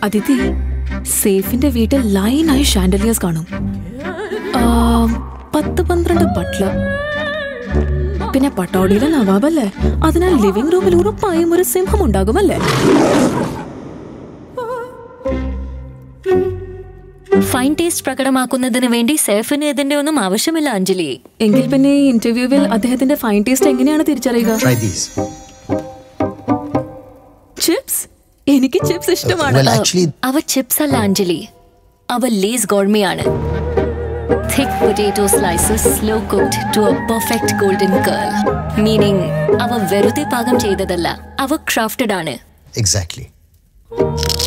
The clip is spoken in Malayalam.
അതിഥി സേഫിന്റെ വീട്ടിൽ ലൈനായി ഷാൻഡലിയേഴ്സ് കാണും ആ, പത്ത് പന്ത്രണ്ട് ബട്ട്ലർ പിന്നെ പട്ടോടിയിലെ നവാബല്ലേ അതിനാൽ ലിവിംഗ് റൂമിൽ ഉറപ്പായും ഒരു സിംഹം ഉണ്ടാകുമല്ലേ ഫൈൻ ടേസ്റ്റ് പ്രകടമാക്കുന്നതിന് വേണ്ടി സേഫിന് ഇതിന്റെ ഒന്നും ആവശ്യമില്ല അഞ്ജലി എങ്കിൽ പിന്നെ ഈ ഇന്റർവ്യൂവിൽ അദ്ദേഹത്തിന്റെ ഫൈൻ ടേസ്റ്റ് എങ്ങനെയാണ് തിരിച്ചറിയുക Try these. ചിപ്സ് എനിക്ക് ചിപ്സ് ഇഷ്ടമാണ് Well, actually, അവ ചിപ്സ് അല്ല അഞ്ജലി അവ ലേസ് ഗോർമിയാണ് thick potato slices slow cooked to a perfect golden curl meaning അവ വെറുതെ പാകം ചെയ്തതല്ല അവ ക്രാഫ്റ്റഡ് ആണ് exactly.